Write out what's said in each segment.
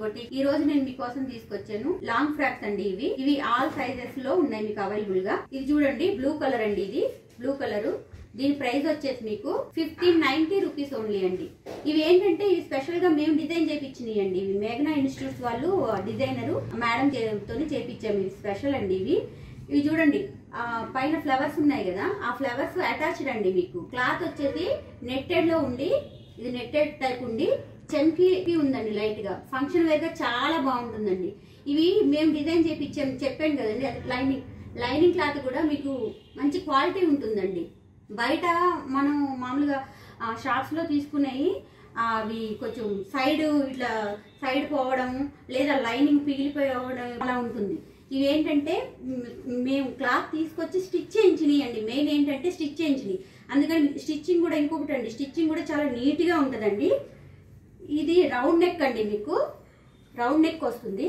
boutique ఈ రోజు నేను మీకోసం తీసుకొచ్చాను లాంగ్ ఫ్రాక్స్ అండి ఇవి ఇవి ఆల్ సైజెస్ లో ఉన్నాయి మీకు అవైలబుల్ గా ఇది చూడండి బ్లూ కలర్ అండి ఇది బ్లూ కలర్ దీని ప్రైస్ వచ్చేసి మీకు ఫిఫ్టీన్ నైన్టీ రూపీస్ ఓన్లీ అండి ఇవి ఏంటంటే ఇవి స్పెషల్ గా మేము డిజైన్ చేపించినాయి అండి ఇవి మేఘనా ఇన్స్టిట్యూట్స్ వాళ్ళు డిజైనర్ మేడం తోని చేపించాము ఇవి స్పెషల్ అండి ఇవి ఇవి చూడండి ఆ పైన ఫ్లవర్స్ ఉన్నాయి కదా ఆ ఫ్లవర్స్ అటాచ్డ్ అండి మీకు క్లాత్ వచ్చేసి నెట్టెడ్ లో ఉండి ఇది నెట్టెడ్ టైప్ ఉండి చంకీ ఉందండి లైట్ గా ఫంక్షన్ వేర్ గా చాలా బాగుంటుందండి ఇవి మేము డిజైన్ చేపించాం చెప్పాను కదండి అది లైనింగ్ లైనింగ్ క్లాత్ కూడా మీకు మంచి క్వాలిటీ ఉంటుందండి బయట మనం మామూలుగా షాప్స్ లో తీసుకునేవి అవి కొంచెం సైడ్ ఇట్లా సైడ్ పోవడం లేదా లైనింగ్ పిగిలిపోవడం అలా ఉంటుంది ఇవి ఏంటంటే మ్, మేము క్లాత్ తీసుకొచ్చి స్టిచ్ చేయించినాయి అండి మెయిన్ ఏంటంటే స్టిచ్ చేయించినాయి అందుకని స్టిచ్చింగ్ కూడా ఇంకొకటి అండి స్టిచ్చింగ్ కూడా చాలా నీట్గా ఉంటుందండి ఇది రౌండ్ నెక్ అండి మీకు రౌండ్ నెక్ వస్తుంది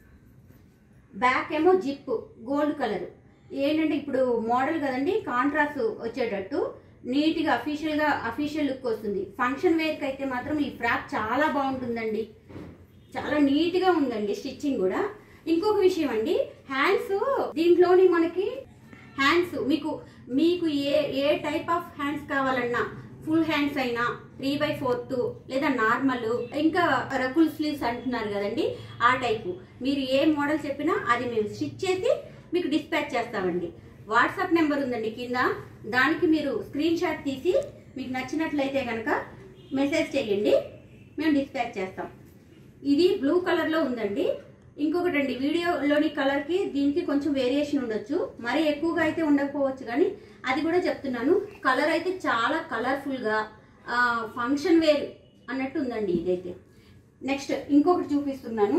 బ్యాక్ ఏమో జిప్ గోల్డ్ కలర్ ఏంటంటే ఇప్పుడు మోడల్ కదండి కాంట్రాస్ట్ వచ్చేటట్టు నీట్గా అఫీషియల్గా అఫీషియల్ లుక్ వస్తుంది ఫంక్షన్ వేర్కి అయితే మాత్రం ఈ ఫ్రాక్ చాలా బాగుంటుందండి చాలా నీట్గా ఉందండి స్టిచ్చింగ్ కూడా ఇంకొక విషయం అండి హ్యాండ్స్ దీంట్లోని మనకి హ్యాండ్స్ మీకు మీకు ఏ ఏ టైప్ ఆఫ్ హ్యాండ్స్ కావాలన్నా ఫుల్ హ్యాండ్స్ అయినా త్రీ బై ఫోర్త్ లేదా నార్మల్ ఇంకా రకుల్ స్లీవ్స్ అంటున్నారు కదండి ఆ టైపు మీరు ఏ మోడల్ చెప్పినా అది మేము స్టిచ్ చేసి మీకు డిస్పాచ్ చేస్తామండి వాట్సాప్ నెంబర్ ఉందండి కింద దానికి మీరు స్క్రీన్ షాట్ తీసి మీకు నచ్చినట్లయితే కనుక మెసేజ్ చేయండి మేము డిస్పాచ్ చేస్తాం ఇది బ్లూ కలర్ లో ఉందండి ఇంకొకటి అండి వీడియోలోని కలర్ కి దీనికి కొంచెం వేరియేషన్ ఉండొచ్చు మరి ఎక్కువగా అయితే ఉండకపోవచ్చు కానీ అది కూడా చెప్తున్నాను కలర్ అయితే చాలా కలర్ఫుల్ గా ఫంక్షన్ వేర్ అన్నట్టు ఉందండి ఇదైతే నెక్స్ట్ ఇంకొకటి చూపిస్తున్నాను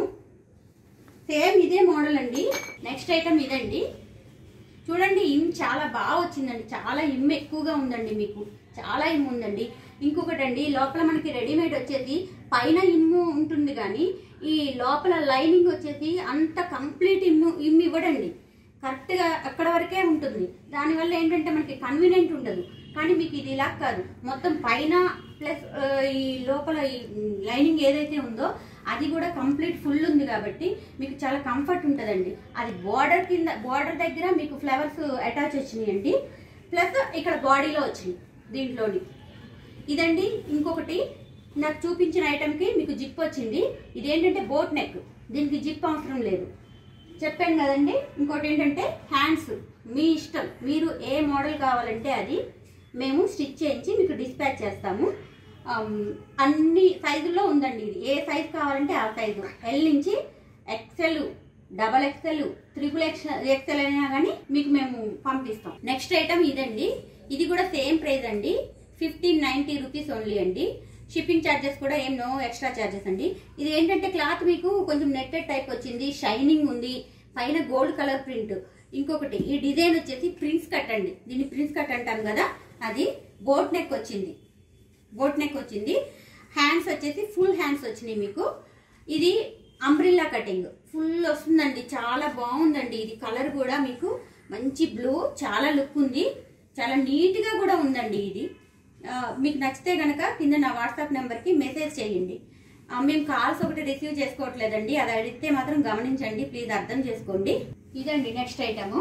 సేమ్ ఇదే మోడల్ అండి నెక్స్ట్ ఐటమ్ ఇదండి చూడండి ఇమ్ చాలా బాగా వచ్చిందండి చాలా ఇమ్ ఎక్కువగా ఉందండి మీకు చాలా ఇమ్ ఉందండి ఇంకొకటి అండి లోపల మనకి రెడీమేడ్ వచ్చేసి పైన ఇమ్ము ఉంటుంది కానీ ఈ లోపల లైనింగ్ వచ్చేసి అంత కంప్లీట్ ఇమ్ము ఇమ్ ఇవ్వడండి కరెక్ట్గా అక్కడ వరకే ఉంటుంది దానివల్ల ఏంటంటే మనకి కన్వీనియంట్ ఉండదు కానీ మీకు ఇది ఇలా కాదు మొత్తం పైన ప్లస్ ఈ లోపల ఈ లైనింగ్ ఏదైతే ఉందో అది కూడా కంప్లీట్ ఫుల్ ఉంది కాబట్టి మీకు చాలా కంఫర్ట్ ఉంటుందండి అది బార్డర్ కింద బార్డర్ దగ్గర మీకు ఫ్లవర్స్ అటాచ్ వచ్చినాయండి ప్లస్ ఇక్కడ బాడీలో వచ్చినాయి దీంట్లోని ఇదండి ఇంకొకటి నాకు చూపించిన ఐటమ్కి మీకు జిప్ వచ్చింది ఇదేంటంటే బోట్ నెక్ దీనికి జిప్ అవసరం లేదు చెప్పాను కదండి ఇంకోటి ఏంటంటే హ్యాండ్స్ మీ ఇష్టం మీరు ఏ మోడల్ కావాలంటే అది మేము స్టిచ్ చేయించి మీకు డిస్పాచ్ చేస్తాము అమ్, అన్ని సైజుల్లో ఉందండి ఇది ఏ సైజ్ కావాలంటే ఆ సైజు ఎల్ నుంచి XL double XL triple XL XL అయినా కానీ మీకు మేము పంపిస్తాం నెక్స్ట్ ఐటమ్ ఇదండి ఇది కూడా సేమ్ ప్రైస్ అండి ఫిఫ్టీన్ నైన్టీ రూపీస్ ఓన్లీ అండి షిప్పింగ్ ఛార్జెస్ కూడా ఏం నో ఎక్స్ట్రా ఛార్జెస్ అండి ఇది ఏంటంటే క్లాత్ మీకు కొంచెం నెట్టెడ్ టైప్ వచ్చింది షైనింగ్ ఉంది పైన గోల్డ్ కలర్ ప్రింట్ ఇంకొకటి ఈ డిజైన్ వచ్చేసి ప్రిన్స్ కట్ అండి దీన్ని ప్రిన్స్ కట్ అంటాం కదా అది బోట్ నెక్ వచ్చింది బోట్ నెక్ వచ్చింది హ్యాండ్స్ వచ్చేసి ఫుల్ హ్యాండ్స్ వచ్చినాయి మీకు ఇది అంబ్రిల్లా కటింగ్ ఫుల్ వస్తుందండి చాలా బాగుందండి ఇది కలర్ కూడా మీకు మంచి బ్లూ చాలా లుక్ ఉంది చాలా నీట్గా కూడా ఉందండి ఇది ఆ, మీకు నచ్చితే గనక కింద నా వాట్సాప్ నెంబర్కి మెసేజ్ చేయండి ఆ, మేము కాల్స్ ఒకటి రిసీవ్ చేసుకోవట్లేదండి అది అడిగితే మాత్రం గమనించండి ప్లీజ్ అర్థం చేసుకోండి ఇదండి నెక్స్ట్ ఐటము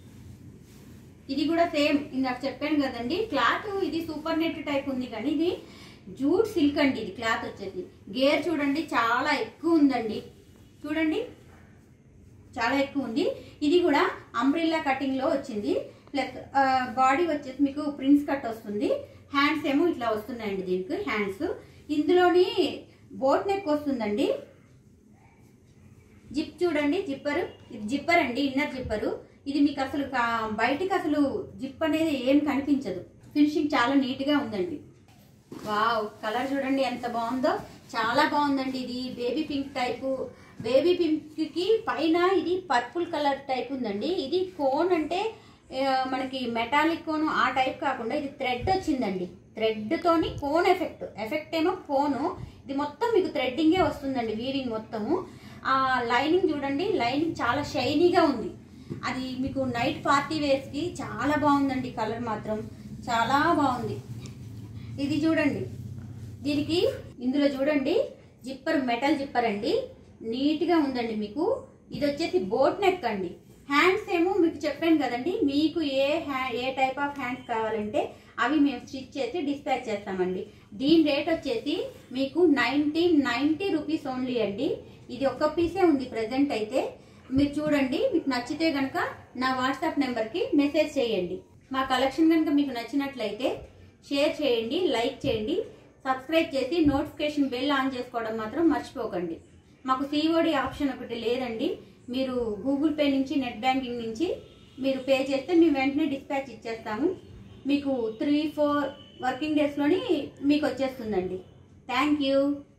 ఇది కూడా సేమ్ ఇందాక చెప్పాను కదండి క్లాత్ ఇది సూపర్ నెట్ టైప్ ఉంది కానీ ఇది జూట్ సిల్క్ అండి ఇది క్లాత్ వచ్చేసి గేర్ చూడండి చాలా ఎక్కువ ఉందండి చూడండి చాలా ఎక్కువ ఉంది ఇది కూడా అంబ్రిల్లా కటింగ్ లో వచ్చింది ప్లస్ బాడీ వచ్చేసి మీకు ప్రిన్స్ కట్ వస్తుంది హ్యాండ్స్ ఏమో ఇట్లా వస్తున్నాయండి దీనికి హ్యాండ్స్ ఇందులోని బోట్ నెక్ వస్తుందండి జిప్ చూడండి జిప్పర్ ఇది జిప్పర్ అండి ఇన్నర్ జిప్పరు ఇది మీకు అసలు కా- బయటికి అసలు జిప్ అనేది ఏం కనిపించదు ఫినిషింగ్ చాలా నీట్ గా ఉందండి వావ్ కలర్ చూడండి ఎంత బాగుందో చాలా బాగుందండి ఇది baby pink type baby pink కి పైన ఇది పర్పుల్ కలర్ టైప్ ఉందండి ఇది కోన్ అంటే ఆ, మనకి మెటాలిక్ కోన్ ఆ టైప్ కాకుండా ఇది థ్రెడ్ వచ్చిందండి థ్రెడ్ తోని కోన్ ఎఫెక్ట్ ఎఫెక్ట్ ఏమో కోను ఇది మొత్తం మీకు థ్రెడ్డింగే వస్తుందండి వీవింగ్ మొత్తము ఆ లైనింగ్ చూడండి లైనింగ్ చాలా షైనీగా ఉంది అది మీకు నైట్ పార్టీ వేర్స్ కి చాలా బాగుందండి కలర్ మాత్రం చాలా బాగుంది ఇది చూడండి దీనికి ఇందులో చూడండి జిప్పర్ మెటల్ జిప్పర్ అండి నీట్గా ఉందండి మీకు ఇది వచ్చేసి బోట్ నెక్ అండి హ్యాండ్స్ ఏమో మీకు చెప్పాను కదండి మీకు ఏ హ్యా ఏ టైప్ ఆఫ్ హ్యాండ్స్ కావాలంటే అవి మేము స్టిచ్ చేసి డిస్పాచ్ చేస్తామండి దీని రేట్ వచ్చేసి మీకు నైన్టీన్ నైంటీ రూపీస్ ఓన్లీ అండి ఇది ఒక్క పీసే ఉంది ప్రజెంట్ అయితే మీరు చూడండి మీకు నచ్చితే కనుక నా వాట్సాప్ నెంబర్కి మెసేజ్ చేయండి మా కలెక్షన్ కనుక మీకు నచ్చినట్లయితే షేర్ చేయండి లైక్ చేయండి సబ్స్క్రైబ్ చేసి నోటిఫికేషన్ బెల్ ఆన్ చేసుకోవడం మాత్రం మర్చిపోకండి మాకు సిఓడి ఆప్షన్ ఒకటి లేదండి మీరు గూగుల్ పే నుంచి నెట్ బ్యాంకింగ్ నుంచి మీరు పే చేస్తే మేము వెంటనే డిస్పాచ్ ఇచ్చేస్తాము మీకు త్రీ ఫోర్ వర్కింగ్ డేస్లోని మీకు వచ్చేస్తుందండి థ్యాంక్ యూ